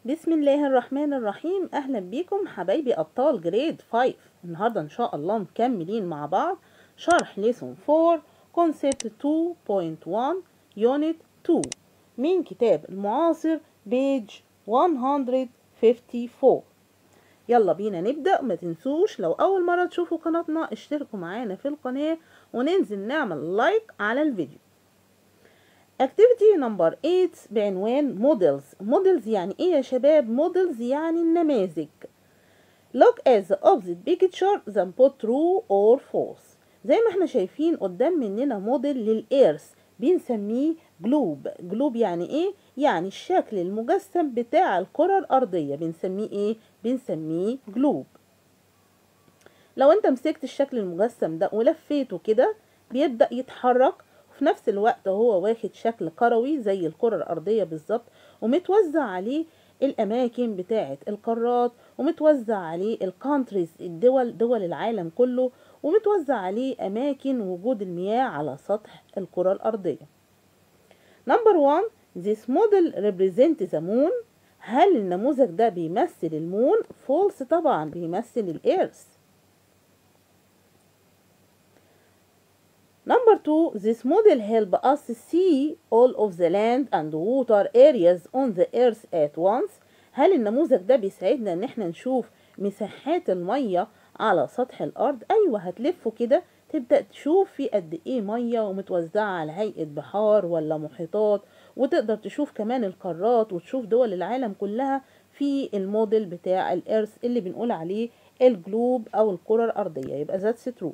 بسم الله الرحمن الرحيم اهلا بيكم حبايبي ابطال جريد 5 النهارده ان شاء الله مكملين مع بعض شرح ليسون 4 كونسبت 2.1 يونت 2 من كتاب المعاصر بيج 154 يلا بينا نبدأ ما تنسوش لو أول مرة تشوفوا قناتنا اشتركوا معانا في القناة وننزل نعمل لايك على الفيديو activity number 8 بعنوان models models يعني ايه يا شباب models يعني النماذج look at the opposite picture then put true or false زي ما احنا شايفين قدام مننا موديل للإيرث بنسميه جلوب جلوب يعني ايه يعني الشكل المجسم بتاع الكرة الأرضية بنسميه ايه بنسميه جلوب لو انت مسكت الشكل المجسم ده ولفيته كده بيبدأ يتحرك وفي نفس الوقت هو واخد شكل كروي زي الكرة الأرضية بالظبط ومتوزع عليه الأماكن بتاعة القارات ومتوزع عليه الكونتريز الدول دول العالم كله ومتوزع عليه أماكن وجود المياه على سطح الكرة الأرضية نمبر 1 this model represent the moon هل النموذج ده بيمثل المون فولس طبعا بيمثل الإيرث Number two, this model help us see all of the land and water areas on the earth at once. هل النموذج ده بيساعدنا ان احنا نشوف مساحات المية على سطح الارض؟ ايوه هتلفه كده تبدأ تشوف في قد ايه مية ومتوزعة على هيئة بحار ولا محيطات وتقدر تشوف كمان القارات وتشوف دول العالم كلها في الموديل بتاع الارث اللي بنقول عليه الجلوب او الكرة الارضية يبقى ذاتس ترو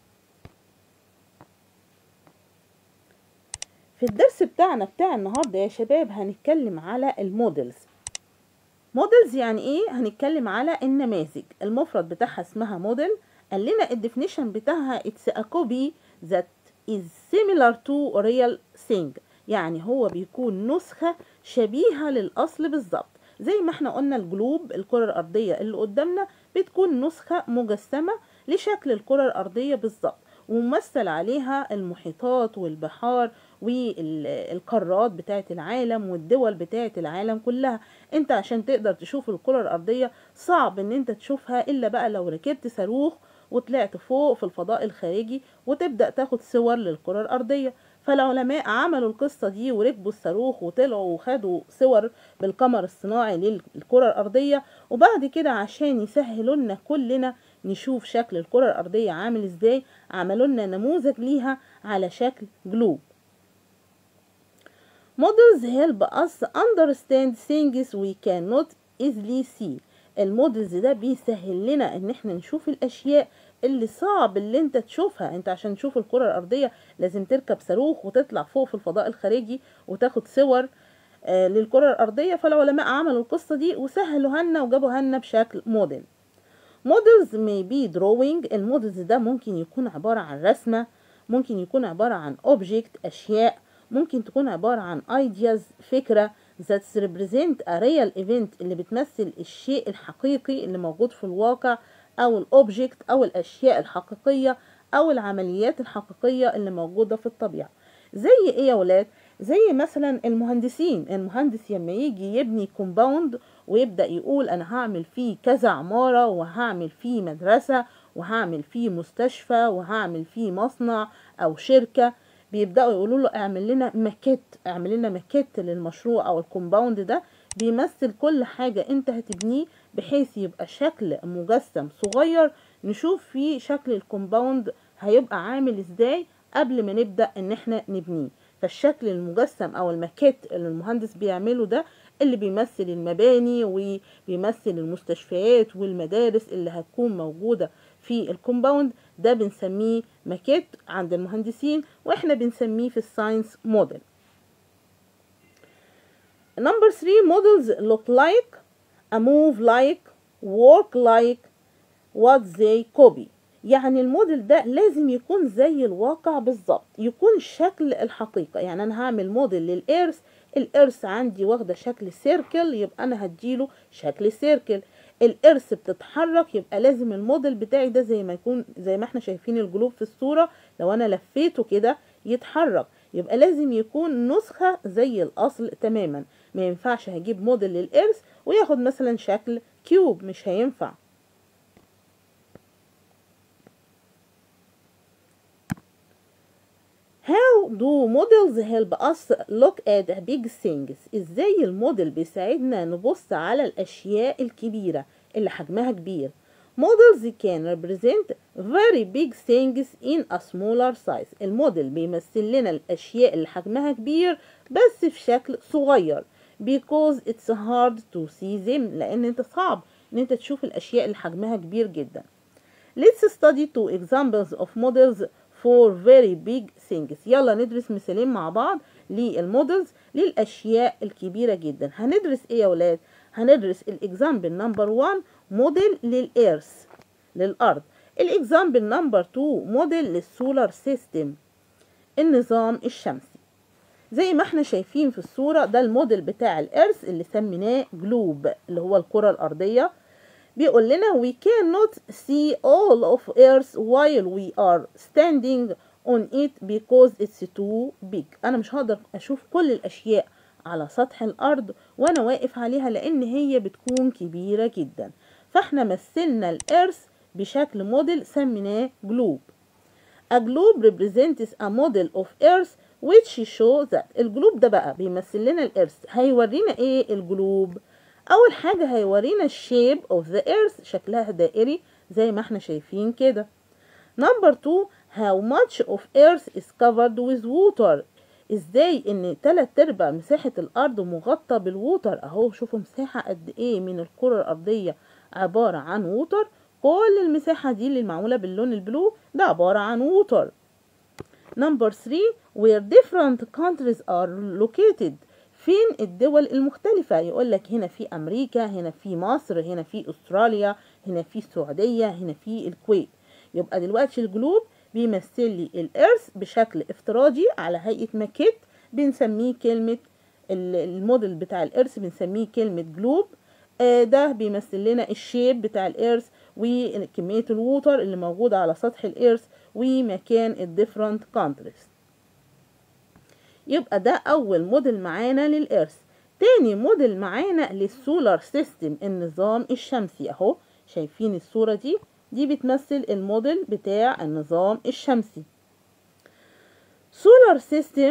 في الدرس بتاعنا بتاع النهارده يا شباب هنتكلم على المودلز مودلز يعني ايه هنتكلم على النماذج المفرد بتاعها اسمها موديل قال لنا الديفينيشن بتاعها it's a copy that is similar to real thing يعني هو بيكون نسخة شبيهة للأصل بالظبط زي ما احنا قلنا الجلوب الكرة الأرضية اللي قدامنا بتكون نسخة مجسمة لشكل الكرة الأرضية بالظبط وممثل عليها المحيطات والبحار والقارات بتاعت العالم والدول بتاعت العالم كلها انت عشان تقدر تشوف الكرة الأرضية صعب ان انت تشوفها إلا بقى لو ركبت صاروخ وطلعت فوق في الفضاء الخارجي وتبدأ تاخد صور للكرة الأرضية فالعلماء عملوا القصة دي وركبوا الصاروخ وطلعوا وخدوا صور بالقمر الصناعي للكرة الأرضية وبعد كده عشان يسهلوا لنا كلنا نشوف شكل الكرة الأرضية عامل ازاي عملوا لنا نموذج ليها على شكل جلوب Models help us understand things we cannot easily see المودلز ده بيسهل لنا ان احنا نشوف الاشياء اللي صعب اللي انت تشوفها انت عشان تشوف الكرة الارضية لازم تركب صاروخ وتطلع فوق في الفضاء الخارجي وتاخد صور آه للكرة الارضية فالعلماء عملوا القصة دي وسهلوها لنا وجابوها لنا بشكل موديل models may be drawing المودلز ده ممكن يكون عبارة عن رسمة ممكن يكون عبارة عن object أشياء ممكن تكون عبارة عن ideas فكرة that represent a real event اللي بتمثل الشيء الحقيقي اللي موجود في الواقع أو الأوبجكت أو الأشياء الحقيقية أو العمليات الحقيقية اللي موجودة في الطبيعة زي إيه يا ولاد؟ زي مثلا المهندسين المهندس لما يجي يبني كومباوند ويبدأ يقول أنا هعمل فيه كذا عمارة وهعمل فيه مدرسة وهعمل فيه مستشفى وهعمل فيه مصنع أو شركة بيبدأوا يقولوا له اعمل لنا ماكيت اعمل لنا ماكيت للمشروع أو الكومباوند ده بيمثل كل حاجة انت هتبنيه بحيث يبقى شكل مجسم صغير نشوف فيه شكل الكومباوند هيبقى عامل ازاي قبل ما نبدأ ان احنا نبنيه فالشكل المجسم او الماكيت اللي المهندس بيعمله ده اللي بيمثل المباني وبيمثل المستشفيات والمدارس اللي هتكون موجودة في الكومباوند ده بنسميه ماكيت عند المهندسين واحنا بنسميه في الساينس موديل Number three models look like, a move like, work like what they copy يعني الموديل ده لازم يكون زي الواقع بالظبط يكون الشكل الحقيقة يعني أنا هعمل موديل للإيرث الإيرث عندي واخدة شكل سيركل يبقى أنا هديله شكل سيركل الإيرث بتتحرك يبقى لازم الموديل بتاعي ده زي ما يكون زي ما احنا شايفين الجلوب في الصورة لو أنا لفيته كده يتحرك يبقى لازم يكون نسخة زي الأصل تماما ما ينفعش هجيب موديل للإرث وياخد مثلا شكل كيوب مش هينفع How do models help us look at big things؟ ازاي الموديل بيساعدنا نبص على الأشياء الكبيرة اللي حجمها كبير Models can represent very big things in a smaller size الموديل بيمثل لنا الأشياء اللي حجمها كبير بس في شكل صغير because it's hard to see them لأن انت صعب ان انت تشوف الأشياء اللي حجمها كبير جدا Let's study two examples of models for very big things يلا ندرس مثالين مع بعض للمودلز للأشياء الكبيرة جدا هندرس ايه يا ولاد هندرس الاكزامبل نمبر 1 موديل للإيرث للأرض الاكزامبل نمبر 2 موديل للسولار سيستم النظام الشمسي زي ما احنا شايفين في الصورة ده الموديل بتاع الإيرث اللي سميناه جلوب اللي هو الكرة الأرضية بيقول لنا we cannot see all of earth while we are standing on it because it's too big انا مش هقدر اشوف كل الاشياء على سطح الارض وانا واقف عليها لان هي بتكون كبيرة جدا فاحنا مثلنا الارث بشكل موديل سميناه جلوب A globe represents a model of earth which shows that الجلوب ده بقى بيمثل لنا الارث هيورينا ايه الجلوب اول حاجة هيورينا الشيب of the earth شكلها دائري زي ما احنا شايفين كده نمبر 2 how much of earth is covered with water ازاي ان تلات ارباع مساحة الارض مغطى بالووتر اهو شوفوا مساحة قد ايه من الكرة الارضية عبارة عن ووتر كل المساحة دي اللي معمولة باللون البلو ده عبارة عن ووتر نمبر 3 where different countries are located فين الدول المختلفة يقول لك هنا في أمريكا هنا في مصر هنا في أستراليا هنا في السعودية هنا في الكويت يبقى دلوقتي الجلوب بيمثل لي الإرث بشكل افتراضي على هيئة ماكيت بنسميه كلمة الموديل بتاع الإرث بنسميه كلمة جلوب آه ده بيمثل لنا الشيب بتاع الإرث وكمية الووتر اللي موجودة على سطح الإرث ومكان الديفرنت كونتريز يبقى ده أول موديل معانا للإرث تاني موديل معانا للسولار سيستم النظام الشمسي أهو شايفين الصورة دي دي بتمثل الموديل بتاع النظام الشمسي Solar system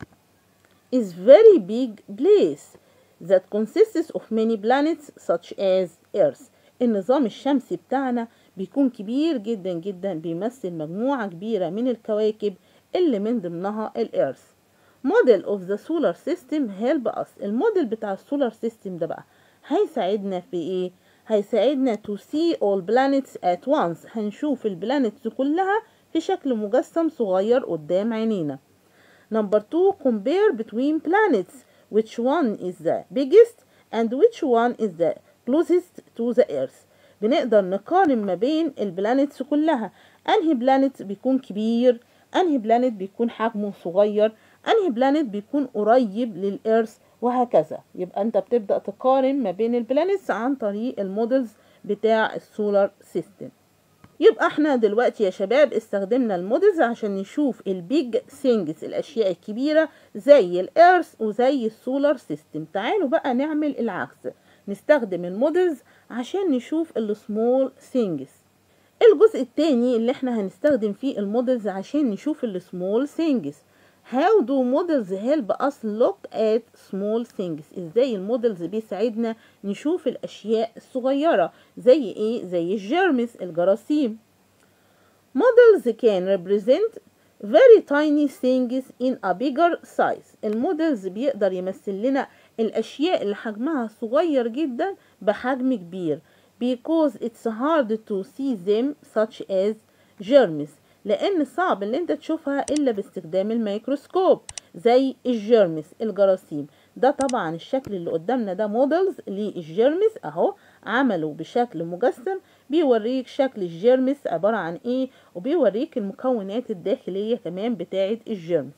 is very big place that consists of many planets such as Earth النظام الشمسي بتاعنا بيكون كبير جدا جدا بيمثل مجموعة كبيرة من الكواكب اللي من ضمنها الإيرث موديل اوف ذا سولار سيستم هيلب اس الموديل بتاع السولار سيستم ده بقى هيساعدنا في ايه هيساعدنا to see all planets at once هنشوف البلانيتس كلها في شكل مجسم صغير قدام عينينا number two compare between planets which one is the biggest and which one is the closest to the earth بنقدر نقارن ما بين البلانيتس كلها انهي بلانيت بيكون كبير انهي بلانيت بيكون حجمه صغير انهي بلانيت بيكون قريب للإيرث وهكذا يبقى انت بتبدأ تقارن ما بين البلانيتس عن طريق المودلز بتاع السولار سيستم يبقى احنا دلوقتي يا شباب استخدمنا المودلز عشان نشوف البيج ثينجز الاشياء الكبيرة زي الإيرث وزي السولار سيستم تعالوا بقى نعمل العكس نستخدم المودلز عشان نشوف السمول ثينجز الجزء التاني اللي احنا هنستخدم فيه المودلز عشان نشوف السمول ثينجز How do models help us look at small things ازاي المودلز بيساعدنا نشوف الاشياء الصغيرة زي ايه زي الجيرمس الجراثيم models can represent very tiny things in a bigger size المودلز بيقدر يمثل لنا الاشياء اللي حجمها صغير جدا بحجم كبير because it's hard to see them such as germs لان صعب ان انت تشوفها الا باستخدام الميكروسكوب زي الجيرمس الجراثيم ده طبعا الشكل اللي قدامنا ده مودلز للجيرمس اهو عملوا بشكل مجسم بيوريك شكل الجيرمس عبارة عن ايه وبيوريك المكونات الداخلية كمان بتاعة الجيرمس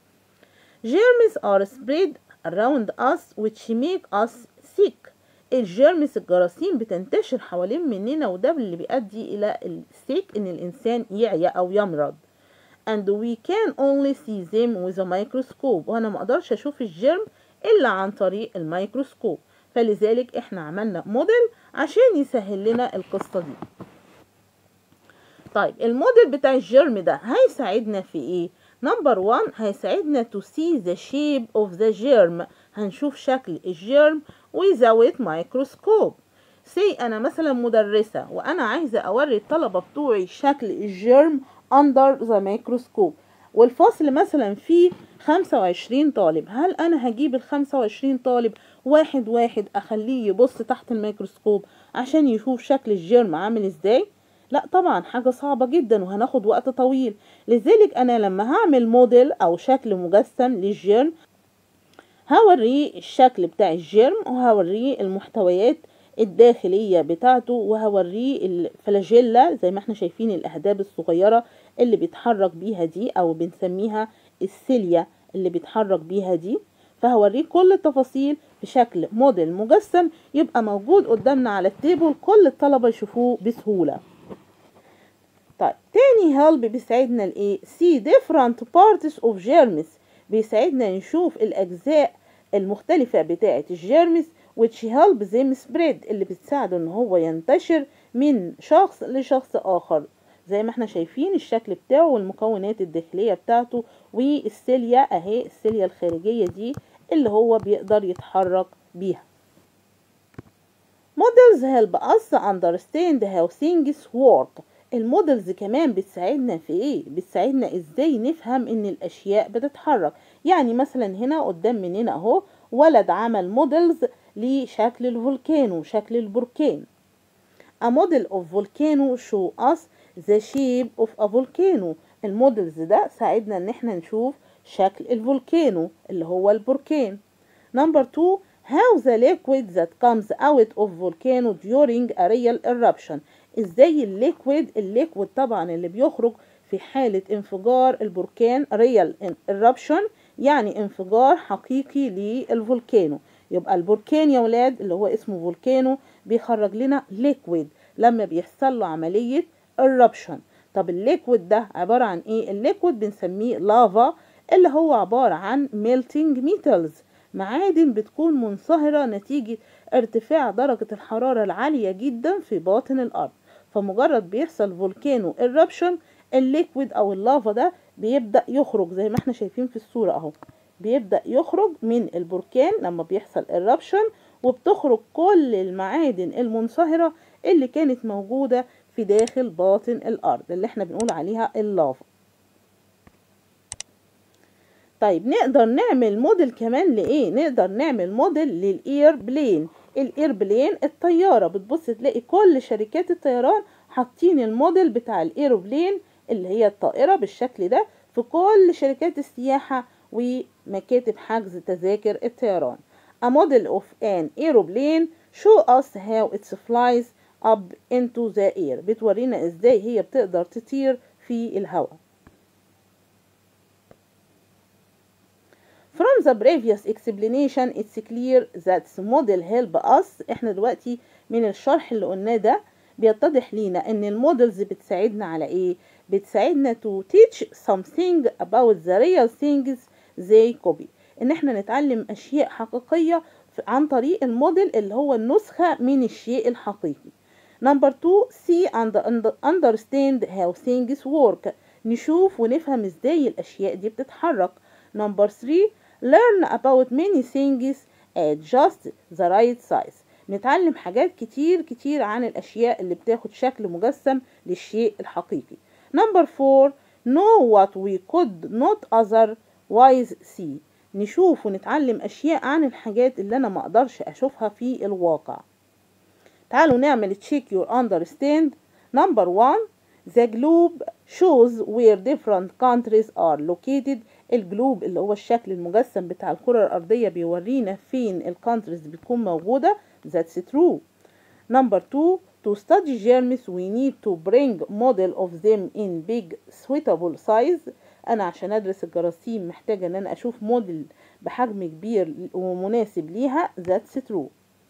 Germs are spread around us which make us sick الجيرمس الجراثيم بتنتشر حوالين مننا وده اللي بيؤدي الى السيك ان الانسان يعيا او يمرض and we can only see them with a microscope وانا ما اقدرش اشوف الجيرم إلا عن طريق الميكروسكوب فلذلك احنا عملنا موديل عشان يسهل لنا القصة دي طيب الموديل بتاع الجيرم ده هيساعدنا في ايه نمبر 1 هيساعدنا to see the shape of the germ هنشوف شكل الجيرم without microscope سي انا مثلا مدرسة وانا عايزة اوري الطلبة بتوعي شكل الجيرم under the microscope والفصل مثلا فيه 25 طالب هل انا هجيب ال 25 طالب واحد واحد اخليه يبص تحت الميكروسكوب عشان يشوف شكل الجيرم عامل ازاي لا طبعا حاجة صعبة جدا وهناخد وقت طويل لذلك انا لما هعمل موديل او شكل مجسم للجيرم هوريه الشكل بتاع الجيرم وهوريه المحتويات الداخلية بتاعته وهوريه الفلاجيلا زي ما احنا شايفين الأهداب الصغيرة اللي بيتحرك بيها دي أو بنسميها السيليا اللي بيتحرك بيها دي فهوريه كل التفاصيل بشكل موديل مجسم يبقى موجود قدامنا على التيبل كل الطلبة يشوفوه بسهولة طيب تاني هيلب بيساعدنا الايه see different parts of germs بيساعدنا نشوف الأجزاء المختلفة بتاعة الجيرمس which help them spread اللي بتساعده ان هو ينتشر من شخص لشخص آخر زي ما احنا شايفين الشكل بتاعه والمكونات الداخلية بتاعته والسيليا اهي السيليا الخارجية دي اللي هو بيقدر يتحرك بيها models help us understand how things work المودلز كمان بتساعدنا في ايه بتساعدنا ازاي نفهم ان الاشياء بتتحرك يعني مثلا هنا قدام مننا اهو ولد عمل مودلز لشكل الفولكانو شكل البركان A model of volcano show us the shape of a volcano المودلز ده ساعدنا ان احنا نشوف شكل الفولكانو اللي هو البركان Number two how the liquid that comes out of volcano during a real eruption ازاي الليكويد الليكويد طبعا اللي بيخرج في حالة انفجار البركان real eruption يعني انفجار حقيقي للفولكانو يبقى البركان يا ولاد اللي هو اسمه فولكانو بيخرج لنا ليكويد لما بيحصل له عملية eruption طب الليكويد ده عبارة عن ايه الليكويد بنسميه لافا اللي هو عبارة عن melting metals معادن بتكون منصهرة نتيجة ارتفاع درجة الحرارة العالية جدا في باطن الأرض فمجرد بيحصل فولكانو eruption الليكويد أو اللافا ده بيبدأ يخرج زي ما احنا شايفين في الصورة أهو بيبدأ يخرج من البركان لما بيحصل eruption وبتخرج كل المعادن المنصهرة اللي كانت موجودة في داخل باطن الأرض اللي احنا بنقول عليها اللافا طيب نقدر نعمل موديل كمان لإيه؟ نقدر نعمل موديل للإير بلين الإير بلين الطيارة بتبص تلاقي كل شركات الطيران حاطين الموديل بتاع الإيروبلين اللي هي الطائرة بالشكل ده في كل شركات السياحة ومكاتب حجز تذاكر الطيران A model of an aeroplane show us how it flies up into the air بتورينا ازاي هي بتقدر تطير في الهواء From the previous explanation it's clear that model help us احنا دلوقتي من الشرح اللي قلناه ده بيتضح لينا ان المودلز بتساعدنا على ايه بتساعدنا to teach something about the real things they copy ان احنا نتعلم اشياء حقيقية عن طريق الموديل اللي هو النسخة من الشيء الحقيقي Number two, see and understand how things work. نشوف ونفهم ازاي الاشياء دي بتتحرك. Number three, learn about many things at just the right size. نتعلم حاجات كتير كتير عن الاشياء اللي بتاخد شكل مجسم للشيء الحقيقي. Number four, know what we could not otherwise see. نشوف ونتعلم اشياء عن الحاجات اللي انا ما اقدرش اشوفها في الواقع. تعالوا نعمل check your understand number one the globe shows where different countries are located الجلوب اللي هو الشكل المجسم بتاع الكرة الأرضية بيورينا فين الكونتريز بتكون موجودة that's true number two to study germs we need to bring model of them in big suitable size أنا عشان أدرس الجراثيم محتاجة إن أنا أشوف موديل بحجم كبير ومناسب ليها that's true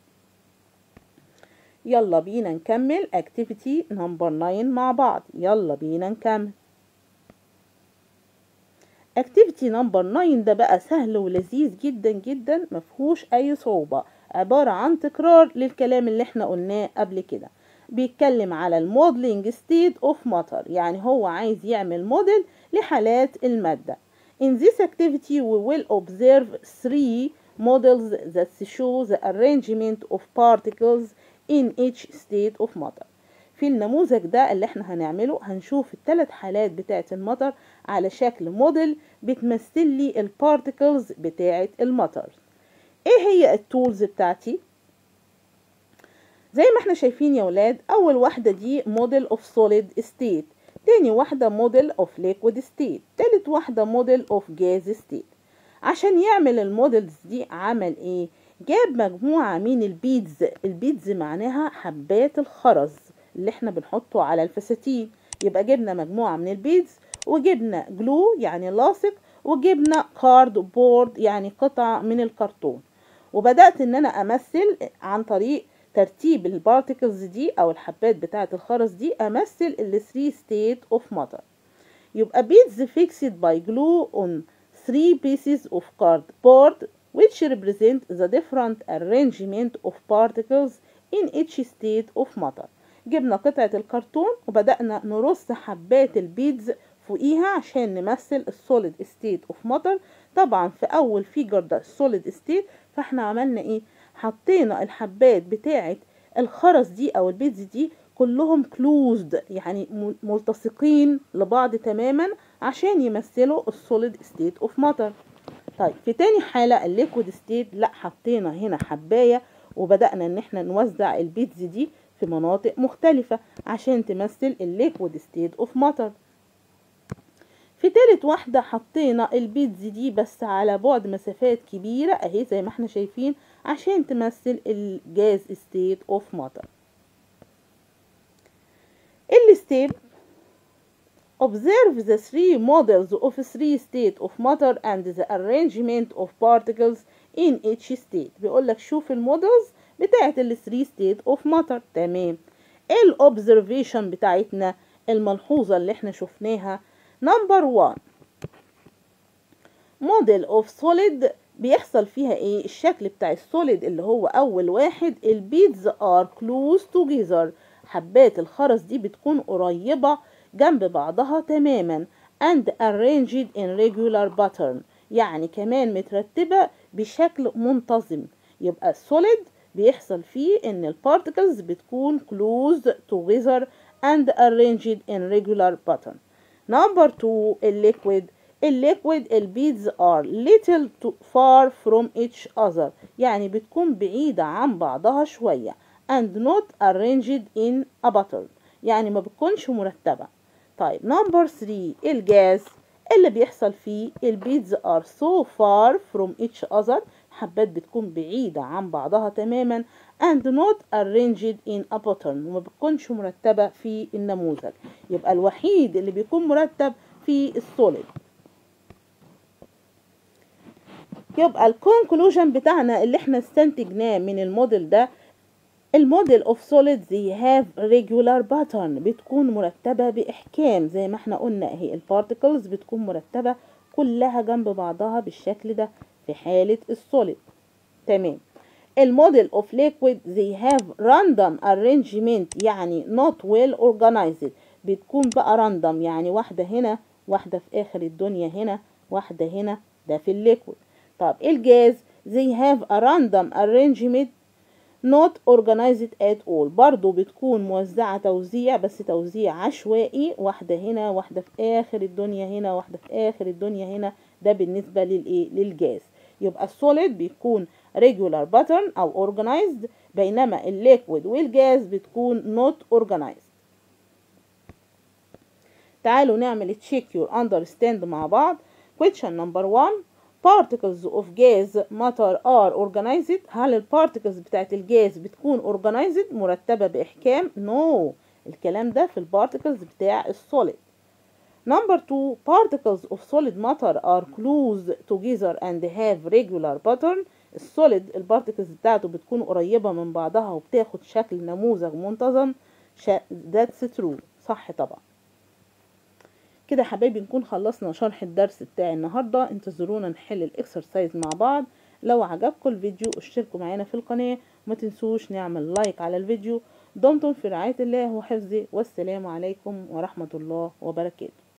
يلا بينا نكمل activity number 9 مع بعض يلا بينا نكمل activity number 9 ده بقى سهل ولذيذ جدا جدا مفهوش اي صعوبة عبارة عن تكرار للكلام اللي احنا قلناه قبل كده بيتكلم على الموديلنج ستيت اوف ماتر يعني هو عايز يعمل موديل لحالات المادة In this activity we will observe three models that show the arrangement of particles in each state of matter في النموذج ده اللي احنا هنعمله هنشوف الثلاث حالات بتاعة المطر على شكل موديل بتمثل لي البارتيكلز بتاعة المطر ايه هي التولز بتاعتي زي ما احنا شايفين يا ولاد اول واحدة دي موديل اوف سوليد ستيت تاني واحدة موديل اوف ليكويد ستيت تالت واحدة موديل اوف جاز ستيت عشان يعمل الموديلز دي عمل ايه جاب مجموعة من البيدز البيدز معناها حبات الخرز اللي احنا بنحطه على الفساتين يبقى جبنا مجموعة من البيدز وجبنا جلو يعني لاصق وجبنا كارد بورد يعني قطع من الكرتون وبدأت ان انا امثل عن طريق ترتيب البارتيكلز دي او الحبات بتاعة الخرز دي امثل ال 3 state of matter يبقى beads fixed by glue on three pieces of cardboard which represent the different arrangement of particles in each state of matter جبنا قطعة الكرتون وبدأنا نرص حبات البيدز فوقيها عشان نمثل السوليد ستيت اوف ماتر طبعا في اول فيجر ده السوليد ستيت فاحنا عملنا ايه حطينا الحبات بتاعة الخرز دي او البيدز دي كلهم كلوزد يعني ملتصقين لبعض تماما عشان يمثلوا السوليد ستيت اوف ماتر طيب في تاني حالة الليكويد ستيت لا حطينا هنا حباية وبدأنا ان احنا نوزع البيتز دي في مناطق مختلفة عشان تمثل الليكويد ستيت اوف ماتر في تالت واحدة حطينا البيتز دي بس على بعد مسافات كبيرة اهي زي ما احنا شايفين عشان تمثل الجاز ستيت اوف ماتر الستيب Observe the three models of three state of matter and the arrangement of particles in each state بيقول لك شوف المودلز بتاعت ال 3 state of matter تمام ايه الاوبزرفيشن بتاعتنا الملحوظة اللي احنا شفناها نمبر 1 موديل اوف سوليد بيحصل فيها ايه الشكل بتاع السوليد اللي هو اول واحد البيدز ار كلوز توجذر حبات الخرز دي بتكون قريبة جنب بعضها تماما and arranged in regular pattern يعني كمان مترتبة بشكل منتظم يبقى السوليد بيحصل فيه ان البارتكلز بتكون close together and arranged in regular pattern number two الليكويد الليكويد البيدز are little to far from each other يعني بتكون بعيدة عن بعضها شوية and not arranged in a pattern يعني ما بتكونش مرتبة طيب نمبر 3 الجاز اللي بيحصل فيه البيدز are so far from each other حبات بتكون بعيدة عن بعضها تماما and not arranged in a pattern وما بتكونش مرتبة في النموذج يبقى الوحيد اللي بيكون مرتب في السوليد يبقى الكونكلوجن بتاعنا اللي احنا استنتجناه من الموديل ده الموديل اوف سوليد زي هاف ريجولار باترن بتكون مرتبه باحكام زي ما احنا قلنا اهي البارتكلز بتكون مرتبه كلها جنب بعضها بالشكل ده في حاله السوليد تمام الموديل اوف ليكويد زي هاف راندوم ارينجمنت يعني نوت ويل اورجانيزد بتكون بقى راندوم يعني واحده هنا واحده في اخر الدنيا هنا واحده هنا ده في الليكويد طب الجاز زي هاف a random arrangement not organized at all برضو بتكون موزعة توزيع بس توزيع عشوائي واحدة هنا واحدة في آخر الدنيا هنا واحدة في آخر الدنيا هنا ده بالنسبة للإيه للجاز يبقى السوليد بيكون regular pattern أو organized بينما الليكويد والجاز بتكون not organized تعالوا نعمل check your understand مع بعض question number one particles of gas matter are organized هل البارتكلز بتاعت الجاز بتكون organized مرتبة بإحكام no الكلام ده في البارتكلز بتاع السوليد number two particles of solid matter are close together and have regular pattern السوليد البارتكلز بتاعته بتكون قريبة من بعضها وبتاخد شكل نموذج منتظم that's true صح طبعا كده يا حبايبي نكون خلصنا شرح الدرس بتاع النهاردة انتظرونا نحل الاكسرسايز مع بعض لو عجبكم الفيديو اشتركوا معانا في القناة وما تنسوش نعمل لايك على الفيديو دمتم في رعاية الله وحفظه والسلام عليكم ورحمة الله وبركاته